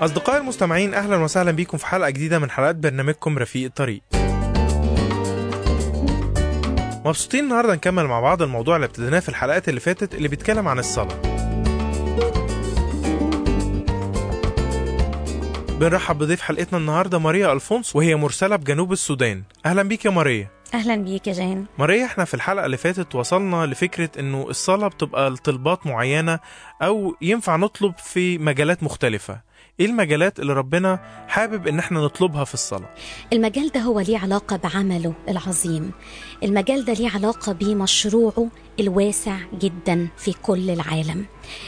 أصدقائي المستمعين أهلا وسهلا بيكم في حلقة جديدة من حلقات برنامجكم رفيق الطريق مبسوطين النهاردة نكمل مع بعض الموضوع اللي ابتديناه في الحلقات اللي فاتت اللي بيتكلم عن الصلاة بنرحب بضيف حلقتنا النهاردة ماريا ألفونس وهي مرسلة بجنوب السودان أهلا بيك يا ماريا اهلا بيك يا جان ماريا احنا في الحلقة اللي فاتت وصلنا لفكرة انه الصلاة بتبقى لطلبات معينة او ينفع نطلب في مجالات مختلفة ايه المجالات اللي ربنا حابب ان احنا نطلبها في الصلاة المجال ده هو ليه علاقة بعمله العظيم المجال ده ليه علاقة بمشروعه الواسع جدا في كل العالم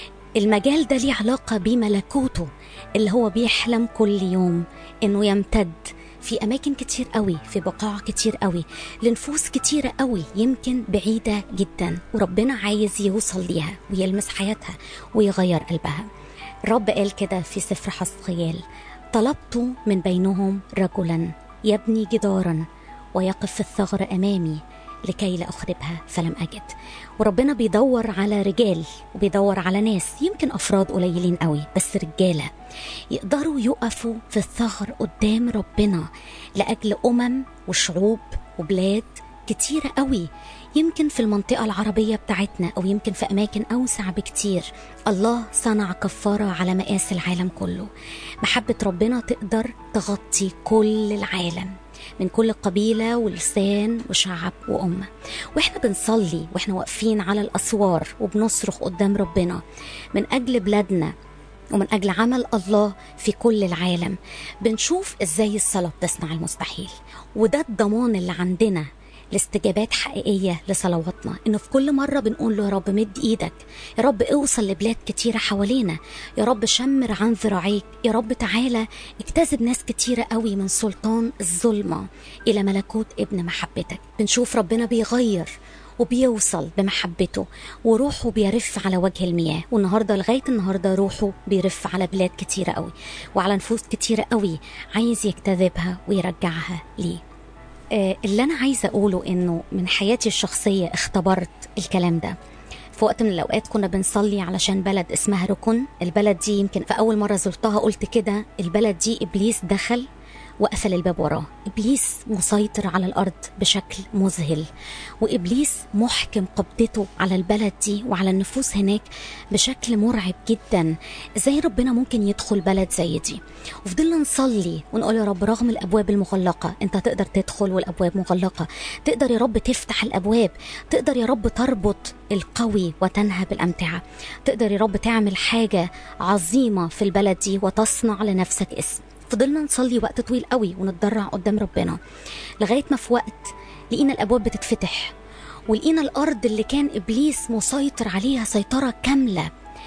المجال ده ليه علاقة بملكوته اللي هو بيحلم كل يوم انه يمتد في اماكن كتير قوي في بقاع كتير قوي لنفوس كتيره قوي يمكن بعيده جدا وربنا عايز يوصل ليها ويلمس حياتها ويغير قلبها الرب قال كده في سفر حسقيال طلبت من بينهم رجلا يبني جدارا ويقف في الثغر امامي لكي لا اخربها فلم اجد وربنا بيدور على رجال وبيدور على ناس يمكن افراد قليلين قوي بس رجاله يقدروا يقفوا في الثغر قدام ربنا لاجل امم وشعوب وبلاد كتيره قوي يمكن في المنطقة العربية بتاعتنا أو يمكن في أماكن أوسع بكتير الله صنع كفارة على مقاس العالم كله محبة ربنا تقدر تغطي كل العالم من كل قبيلة ولسان وشعب وأمة وإحنا بنصلي وإحنا واقفين على الأسوار وبنصرخ قدام ربنا من أجل بلادنا ومن أجل عمل الله في كل العالم بنشوف إزاي الصلاة بتصنع المستحيل وده الضمان اللي عندنا لاستجابات حقيقية لصلواتنا إنه في كل مرة بنقول له يا رب مد إيدك يا رب اوصل لبلاد كتيرة حوالينا يا رب شمر عن ذراعيك يا رب تعالى اجتذب ناس كتيرة قوي من سلطان الظلمة إلى ملكوت ابن محبتك بنشوف ربنا بيغير وبيوصل بمحبته وروحه بيرف على وجه المياه والنهارده لغايه النهارده روحه بيرف على بلاد كتيره قوي وعلى نفوس كتيره قوي عايز يجتذبها ويرجعها ليه آه، اللي انا عايزه اقوله انه من حياتي الشخصيه اختبرت الكلام ده في وقت من الاوقات كنا بنصلي علشان بلد اسمها ركن البلد دي يمكن في اول مره زرتها قلت كده البلد دي ابليس دخل وقفل الباب وراه ابليس مسيطر على الارض بشكل مذهل وابليس محكم قبضته على البلد دي وعلى النفوس هناك بشكل مرعب جدا ازاي ربنا ممكن يدخل بلد زي دي وفضلنا نصلي ونقول يا رب رغم الابواب المغلقه انت تقدر تدخل والابواب مغلقه تقدر يا رب تفتح الابواب تقدر يا رب تربط القوي وتنهب الامتعه تقدر يا رب تعمل حاجه عظيمه في البلد دي وتصنع لنفسك اسم فضلنا نصلي وقت طويل قوي ونتضرع قدام ربنا لغايه ما في وقت لقينا الابواب بتتفتح ولقينا الارض اللي كان ابليس مسيطر عليها سيطره كامله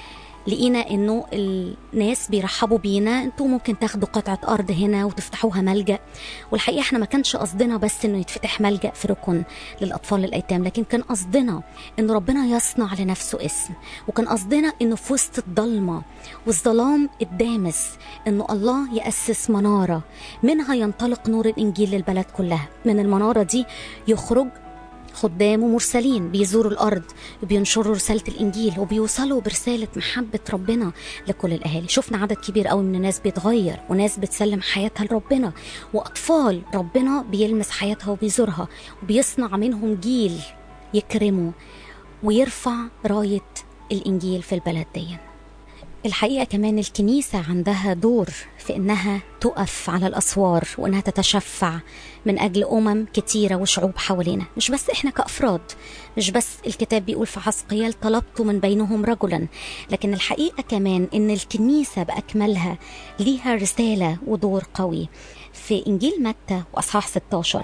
لقينا انه الناس بيرحبوا بينا انتوا ممكن تاخدوا قطعه ارض هنا وتفتحوها ملجا والحقيقه احنا ما كانش قصدنا بس انه يتفتح ملجا في ركن للاطفال الايتام لكن كان قصدنا انه ربنا يصنع لنفسه اسم وكان قصدنا انه في وسط الضلمه والظلام الدامس انه الله ياسس مناره منها ينطلق نور الانجيل للبلد كلها من المناره دي يخرج خدام ومرسلين بيزوروا الارض وبينشروا رساله الانجيل وبيوصلوا برساله محبه ربنا لكل الاهالي شفنا عدد كبير قوي من الناس بيتغير وناس بتسلم حياتها لربنا واطفال ربنا بيلمس حياتها وبيزورها وبيصنع منهم جيل يكرمه ويرفع رايه الانجيل في البلد دي الحقيقه كمان الكنيسه عندها دور في انها تقف على الاسوار وانها تتشفع من اجل امم كتيره وشعوب حوالينا مش بس احنا كافراد مش بس الكتاب بيقول في حسقيال طلبت من بينهم رجلا لكن الحقيقه كمان ان الكنيسه باكملها ليها رساله ودور قوي في انجيل متى واصحاح 16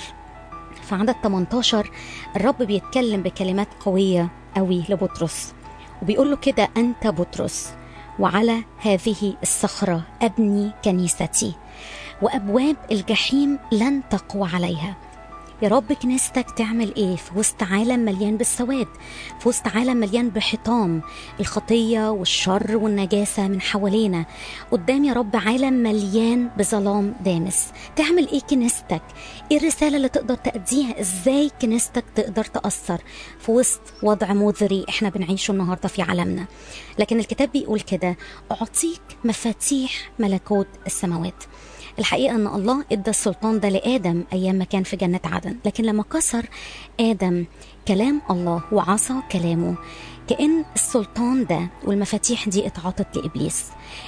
في عدد 18 الرب بيتكلم بكلمات قويه قوي لبطرس وبيقول له كده انت بطرس وعلى هذه الصخرة أبني كنيستي وأبواب الجحيم لن تقوى عليها يا رب كنيستك تعمل ايه في وسط عالم مليان بالسواد في وسط عالم مليان بحطام الخطيه والشر والنجاسه من حوالينا قدام يا رب عالم مليان بظلام دامس تعمل ايه كنيستك ايه الرساله اللي تقدر تأديها ازاي كنيستك تقدر تأثر في وسط وضع مذري احنا بنعيشه النهارده في عالمنا لكن الكتاب بيقول كده اعطيك مفاتيح ملكوت السماوات الحقيقة أن الله إدى السلطان ده لآدم أيام ما كان في جنة عدن لكن لما كسر آدم كلام الله وعصى كلامه كأن السلطان ده والمفاتيح دي اتعاطت لإبليس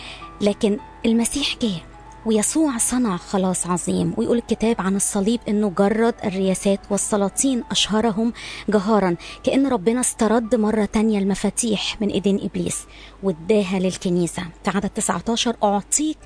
لكن المسيح جه ويسوع صنع خلاص عظيم ويقول الكتاب عن الصليب انه جرد الرياسات والسلاطين اشهرهم جهارا كان ربنا استرد مره تانية المفاتيح من ايدين ابليس واداها للكنيسه في عدد 19 اعطيك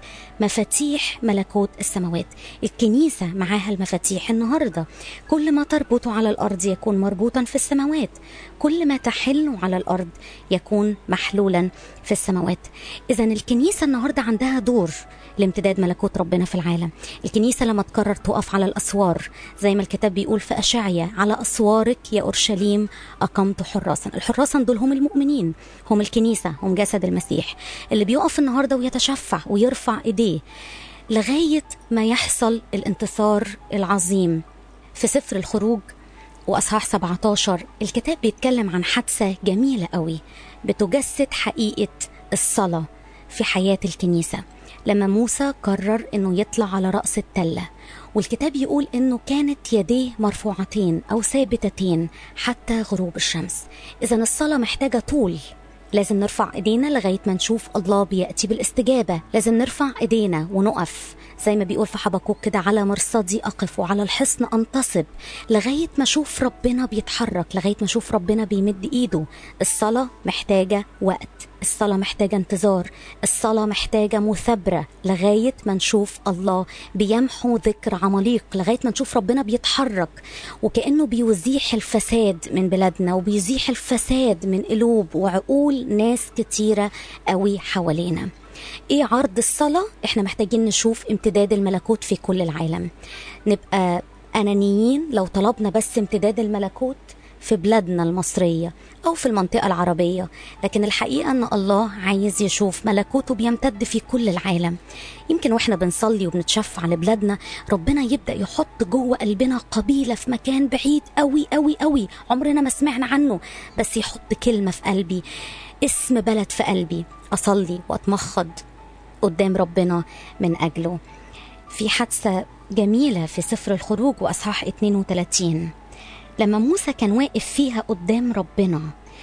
مفاتيح ملكوت السماوات الكنيسه معاها المفاتيح النهارده كل ما تربطه على الارض يكون مربوطا في السماوات كل ما تحل على الارض يكون محلولا في السماوات اذا الكنيسه النهارده عندها دور لامتداد ملكوت ربنا في العالم الكنيسة لما تقرر تقف على الأسوار زي ما الكتاب بيقول في أشعية على أسوارك يا أورشليم أقمت حراسا الحراسا دول هم المؤمنين هم الكنيسة هم جسد المسيح اللي بيقف النهاردة ويتشفع ويرفع إيديه لغاية ما يحصل الانتصار العظيم في سفر الخروج وأصحاح 17 الكتاب بيتكلم عن حادثة جميلة قوي بتجسد حقيقة الصلاة في حياة الكنيسة لما موسى قرر انه يطلع على راس التله والكتاب يقول انه كانت يديه مرفوعتين او ثابتتين حتى غروب الشمس اذا الصلاه محتاجه طول لازم نرفع ايدينا لغايه ما نشوف الله بياتي بالاستجابه لازم نرفع ايدينا ونقف زي ما بيقول في حبكوك كده على مرصدي اقف وعلى الحصن انتصب لغايه ما اشوف ربنا بيتحرك لغايه ما اشوف ربنا بيمد ايده الصلاه محتاجه وقت الصلاة محتاجة انتظار الصلاة محتاجة مثابرة لغاية ما نشوف الله بيمحو ذكر عماليق لغاية ما نشوف ربنا بيتحرك وكأنه بيزيح الفساد من بلادنا وبيزيح الفساد من قلوب وعقول ناس كتيرة قوي حوالينا ايه عرض الصلاة احنا محتاجين نشوف امتداد الملكوت في كل العالم نبقى أنانيين لو طلبنا بس امتداد الملكوت في بلادنا المصرية أو في المنطقة العربية لكن الحقيقة أن الله عايز يشوف ملكوته بيمتد في كل العالم يمكن وإحنا بنصلي وبنتشفع لبلادنا ربنا يبدأ يحط جوه قلبنا قبيلة في مكان بعيد قوي قوي قوي عمرنا ما سمعنا عنه بس يحط كلمة في قلبي اسم بلد في قلبي أصلي وأتمخض قدام ربنا من أجله في حادثة جميلة في سفر الخروج وأصحاح 32 لما موسى كان واقف فيها قدام ربنا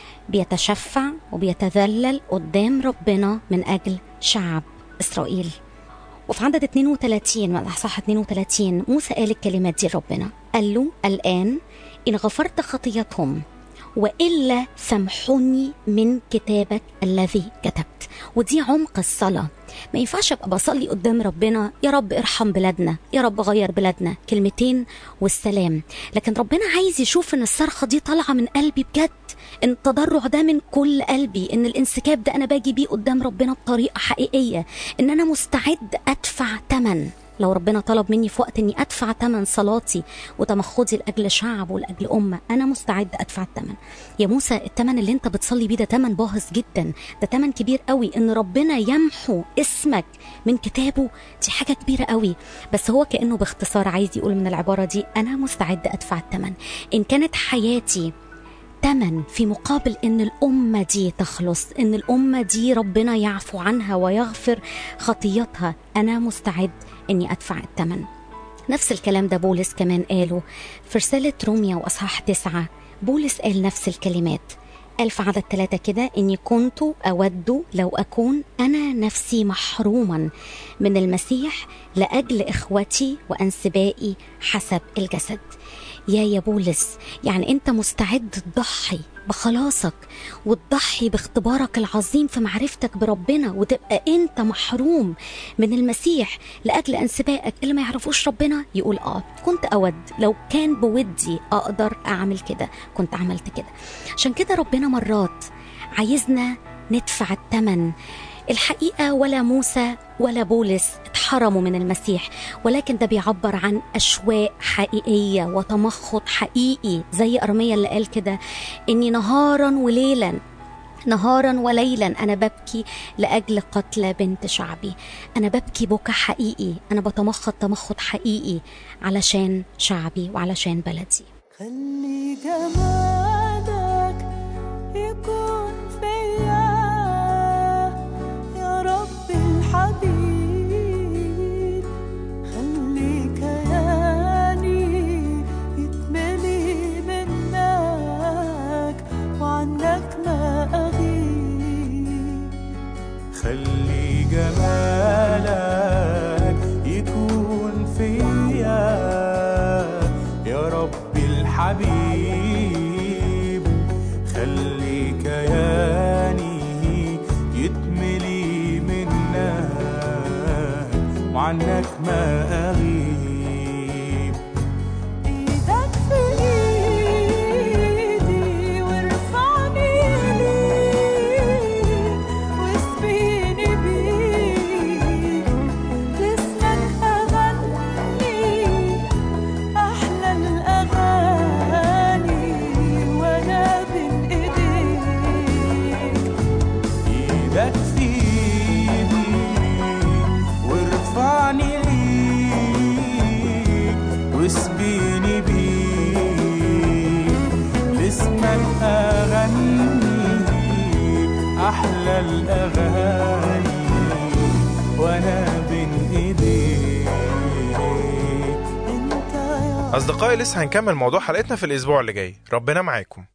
بيتشفع وبيتذلل قدام ربنا من أجل شعب إسرائيل وفي عدد 32 من الأصحاح 32 موسى قال الكلمات دي لربنا قال له الآن إن غفرت خطيتهم وإلا فامحني من كتابك الذي كتبت ودي عمق الصلاة ما ينفعش ابقى بصلي قدام ربنا يا رب ارحم بلادنا يا رب غير بلادنا كلمتين والسلام لكن ربنا عايز يشوف ان الصرخه دي طالعه من قلبي بجد ان التضرع ده من كل قلبي ان الانسكاب ده انا باجي بيه قدام ربنا بطريقه حقيقيه ان انا مستعد ادفع ثمن لو ربنا طلب مني في وقت اني ادفع ثمن صلاتي وتمخضي لاجل شعب ولاجل امه انا مستعد ادفع الثمن يا موسى الثمن اللي انت بتصلي بيه ده ثمن باهظ جدا ده ثمن كبير قوي ان ربنا يمحو اسمك من كتابه دي حاجه كبيره قوي بس هو كانه باختصار عايز يقول من العباره دي انا مستعد ادفع الثمن ان كانت حياتي ثمن في مقابل ان الامه دي تخلص ان الامه دي ربنا يعفو عنها ويغفر خطيتها انا مستعد اني ادفع الثمن نفس الكلام ده بولس كمان قاله في رساله روميا واصحاح تسعة بولس قال نفس الكلمات قال في عدد ثلاثة كده إني كنت أود لو أكون أنا نفسي محروما من المسيح لأجل إخوتي وأنسبائي حسب الجسد يا يا بولس يعني أنت مستعد تضحي بخلاصك وتضحي باختبارك العظيم في معرفتك بربنا وتبقى انت محروم من المسيح لاجل انسبائك اللي ما يعرفوش ربنا يقول اه كنت اود لو كان بودي اقدر اعمل كده كنت عملت كده عشان كده ربنا مرات عايزنا ندفع الثمن الحقيقه ولا موسى ولا بولس اتحرموا من المسيح ولكن ده بيعبر عن أشواق حقيقية وتمخض حقيقي زي أرميا اللي قال كده إني نهارا وليلا نهارا وليلا أنا ببكي لأجل قتل بنت شعبي أنا ببكي بكى حقيقي أنا بتمخض تمخض حقيقي علشان شعبي وعلشان بلدي خلي جمالك يكون فيا يا رب الحبيب خلي كياني يتملي منك وعنك ما أغيب خلي جمالك يكون فيا يا رب الحبيب خلي كياني يتملي منك وعنك ما أغيب ايدك في ايدي وارفعني ليك واسقيني بيك لاسمك اغني احلى الاغاني وانا بين ايديك ايدك في ايدي وارفعني ليك واسبيني بيك لاسمك اغني احلى الاغاني وانا بين ايديك انت يا أصدقائي لسه هنكمل موضوع حلقتنا في الأسبوع اللي جاي ربنا معاكم